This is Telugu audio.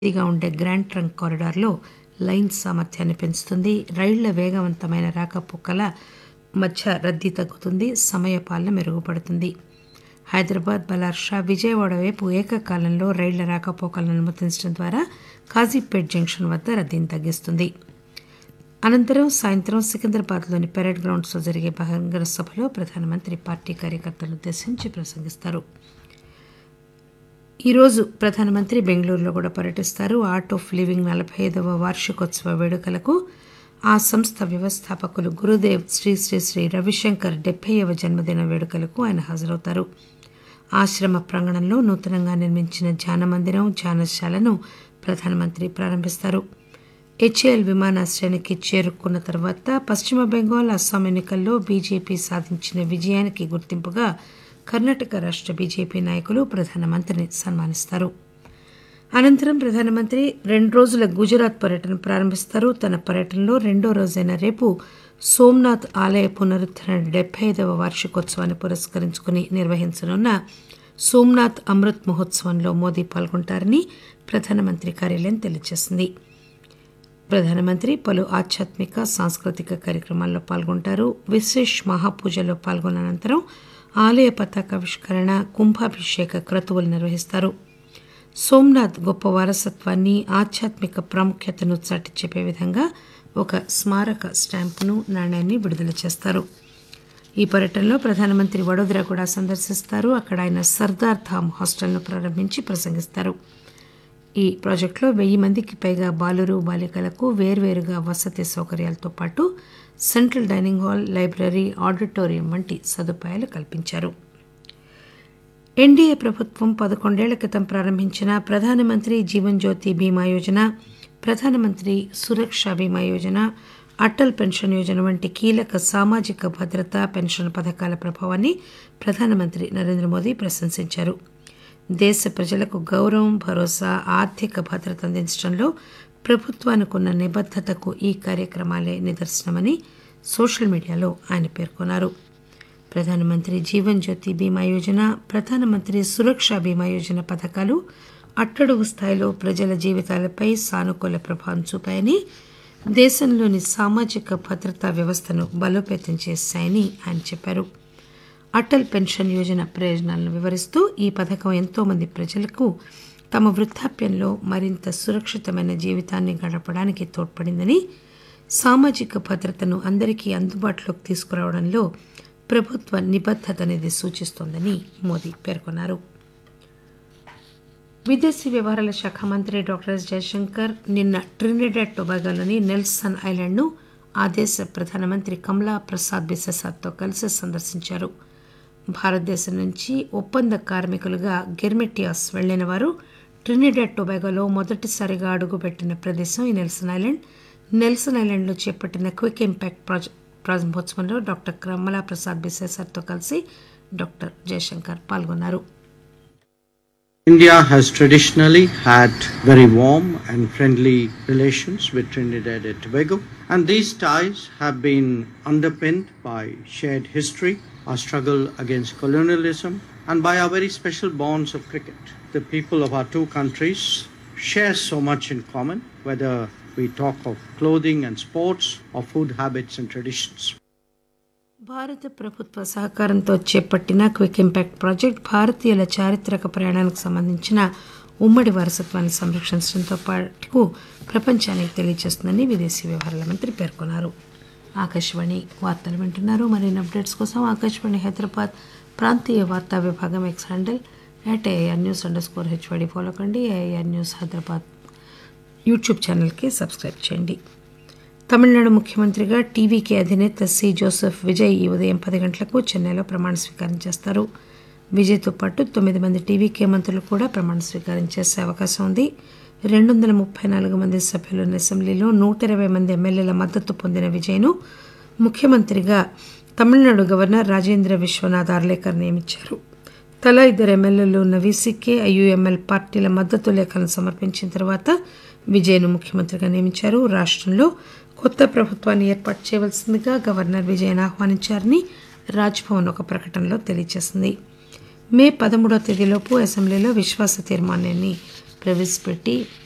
ఇదిగా ఉండే గ్రాండ్ ట్రంక్ కారిడార్లో లైన్ సామర్థ్యాన్ని పెంచుతుంది రైళ్ల వేగవంతమైన రాకపోకల మధ్య రద్దీ తగ్గుతుంది సమయపాలన మెరుగుపడుతుంది హైదరాబాద్ బలార్షా విజయవాడ వైపు ఏకకాలంలో రైళ్ల రాకపోకలను అనుమతించడం ద్వారా కాజీపేట్ జంక్షన్ వద్ద రద్దీని తగ్గిస్తుంది అనంతరం సాయంత్రం సికింద్రాబాద్లోని పెరేడ్ గ్రౌండ్స్లో జరిగే బహిరంగ సభలో ప్రధానమంత్రి పార్టీ కార్యకర్తలను ఉద్దేశించి ప్రసంగిస్తారు ఈరోజు ప్రధానమంత్రి బెంగళూరులో కూడా పర్యటిస్తారు ఆర్ట్ ఆఫ్ లివింగ్ నలభై ఐదవ వార్షికోత్సవ వేడుకలకు ఆ సంస్థ వ్యవస్థాపకులు గురుదేవ్ శ్రీ శ్రీ శ్రీ రవిశంకర్ డెబ్బైవ జన్మదిన వేడుకలకు ఆయన హాజరవుతారు ఆశ్రమ ప్రాంగణంలో నూతనంగా నిర్మించిన ధ్యాన మందిరం ధ్యానశాలను ప్రధానమంత్రి ప్రారంభిస్తారు హెచ్ఏఎల్ విమానాశ్రయానికి చేరుకున్న తర్వాత పశ్చిమ బెంగాల్ అస్సాం ఎన్నికల్లో బీజేపీ సాధించిన విజయానికి గుర్తింపుగా కర్ణాటక రాష్ట బీజేపీ నాయకులు ప్రధానమంత్రిని సన్మానిస్తారు అనంతరం ప్రధానమంత్రి రెండు రోజుల గుజరాత్ పర్యటన ప్రారంభిస్తారు తన పర్యటనలో రెండో రోజైన రేపు సోమనాథ్ ఆలయ పునరుద్దరణ డెబ్బై ఐదవ వార్షికోత్సవాన్ని పురస్కరించుకుని నిర్వహించనున్న సోమనాథ్ అమృత్ మహోత్సవంలో మోదీ పాల్గొంటారని ప్రధానమంత్రి కార్యాలయం తెలియజేసింది ప్రధానమంత్రి పలు ఆధ్యాత్మిక సాంస్కృతిక కార్యక్రమాల్లో పాల్గొంటారు విశేష్ మహాపూజలో పాల్గొన్న అనంతరం ఆలయ పతాకావిష్కరణ కుంభాభిషేక క్రతువులు నిర్వహిస్తారు సోమనాథ్ గొప్ప వారసత్వాన్ని ఆధ్యాత్మిక ప్రాముఖ్యతను చాటి చెప్పే విధంగా ఒక స్మారక స్టాంపును నాణ్యాన్ని విడుదల చేస్తారు ఈ పర్యటనలో ప్రధానమంత్రి వడోదర కూడా సందర్శిస్తారు అక్కడ ఆయన సర్దార్ ధామ్ హాస్టల్ను ప్రారంభించి ప్రసంగిస్తారు ఈ ప్రాజెక్టులో వెయ్యి మందికి పైగా బాలురు బాలికలకు వేర్వేరుగా వసతి సౌకర్యాలతో పాటు central dining hall library auditorium వంటి సదుపాయాలు కల్పించారు ఎన్డీఏ ప్రభుత్వం పదకొండేళ్ల క్రితం ప్రారంభించిన ప్రధానమంత్రి జీవన్ జ్యోతి బీమా యోజన ప్రధానమంత్రి సురక్ష బీమా యోజన అటల్ పెన్షన్ యోజన వంటి కీలక సామాజిక భద్రత పెన్షన్ పథకాల ప్రభావాన్ని ప్రధానమంత్రి నరేంద్ర మోదీ ప్రశంసించారు దేశ ప్రజలకు గౌరవం భరోసా ఆర్థిక భద్రత అందించడంలో ప్రభుత్వానికి ఉన్న నిబద్దతకు ఈ కార్యక్రమాలే నిదర్శనమని సోషల్ మీడియాలో ఆయన పేర్కొన్నారు ప్రధానమంత్రి జీవన్ జ్యోతి బీమా యోజన ప్రధానమంత్రి సురక్ష బీమా యోజన పథకాలు అట్టడుగు స్థాయిలో ప్రజల జీవితాలపై సానుకూల ప్రభావం చూపాయని దేశంలోని సామాజిక భద్రతా వ్యవస్థను బలోపేతం చేశాయని ఆయన చెప్పారు అటల్ పెన్షన్ యోజన ప్రయోజనాలను వివరిస్తూ ఈ పథకం ఎంతో మంది ప్రజలకు తమ వృద్ధాప్యంలో మరింత సురక్షితమైన జీవితాన్ని గడపడానికి తోడ్పడిందని సామాజిక భద్రతను అందరికీ అందుబాటులోకి తీసుకురావడంలో ప్రభుత్వ నిబద్దతనేది సూచిస్తోందని మోదీ పేర్కొన్నారు విదేశీ వ్యవహారాల శాఖ మంత్రి డాక్టర్ ఎస్ జయశంకర్ నిన్న ట్రినిడాడ్ టొబాగోలోని నెల్సన్ ఐలాండ్ను ఆ దేశ ప్రధానమంత్రి కమలా ప్రసాద్ బిసెసార్తో కలిసి సందర్శించారు భారతదేశం నుంచి ఒప్పంద కార్మికులుగా గెర్మెటియాస్ వెళ్లిన వారు ట్రినిడాడ్ టొబాగోలో మొదటిసారిగా అడుగుపెట్టిన ప్రదేశం ఈ నెల్సన్ ఐలాండ్ నెల్సన్ ఐలాండ్లో చేపట్టిన క్విక్ ఇంపాక్ట్ ప్రాజెక్ట్ ప్రారంభోత్సవంలో డాక్టర్ కమలా ప్రసాద్ బిసేసర్తో కలిసి డాక్టర్ జయశంకర్ పాల్గొన్నారు India has traditionally had very warm and friendly relations with Trinidad and Tobago, and these ties have been underpinned by shared history, our struggle against colonialism, and by our very special bonds of cricket. The people of our two countries share so much in common, whether we talk of clothing and sports or food habits and traditions. భారత ప్రభుత్వ సహకారంతో చేపట్టిన క్విక్ ఇంపాక్ట్ ప్రాజెక్ట్ భారతీయుల చారిత్రక ప్రయాణానికి సంబంధించిన ఉమ్మడి వారసత్వాన్ని సంరక్షించడంతో పాటు ప్రపంచానికి తెలియజేస్తుందని విదేశీ వ్యవహారాల మంత్రి పేర్కొన్నారు ఆకాశవాణి వార్తలు వింటున్నారు మరిన్ని అప్డేట్స్ కోసం ఆకాశవాణి హైదరాబాద్ ప్రాంతీయ వార్తా విభాగం X handle at AR news under score హెచ్వడి follow కండి ఏఆర్ న్యూస్ హైదరాబాద్ యూట్యూబ్ ఛానల్కి సబ్స్క్రైబ్ చేయండి తమిళనాడు ముఖ్యమంత్రిగా టీవీకే అధినేత సి జోసెఫ్ విజయ్ ఈ ఉదయం పది గంటలకు చెన్నైలో ప్రమాణ స్వీకారం చేస్తారు విజయ్తో పాటు తొమ్మిది మంది టీవీకే మంత్రులు కూడా ప్రమాణ స్వీకారం చేసే అవకాశం ఉంది రెండు వందల ముప్పై నాలుగు మంది సభ్యులున్న అసెంబ్లీలో నూట ఇరవై మంది ఎమ్మెల్యేల మద్దతు పొందిన విజయ్ను ముఖ్యమంత్రిగా తమిళనాడు గవర్నర్ రాజేంద్ర విశ్వనాథ్ ఆర్లేకర్ నియమించారు తలా ఇద్దరు ఎమ్మెల్యేలు ఉన్న వీసీకే ఐయుఎంఎల్ పార్టీల మద్దతు లేఖలను సమర్పించిన తర్వాత విజయ్ను ముఖ్యమంత్రిగా నియమించారు రాష్ట్రంలో కొత్త ప్రభుత్వాన్ని ఏర్పాటు చేయవలసిందిగా గవర్నర్ విజయన్ ఆహ్వానించారని రాజ్భవన్ ఒక ప్రకటనలో తెలియజేసింది మే పదమూడవ తేదీలోపు అసెంబ్లీలో విశ్వాస తీర్మానాన్ని ప్రవేశపెట్టి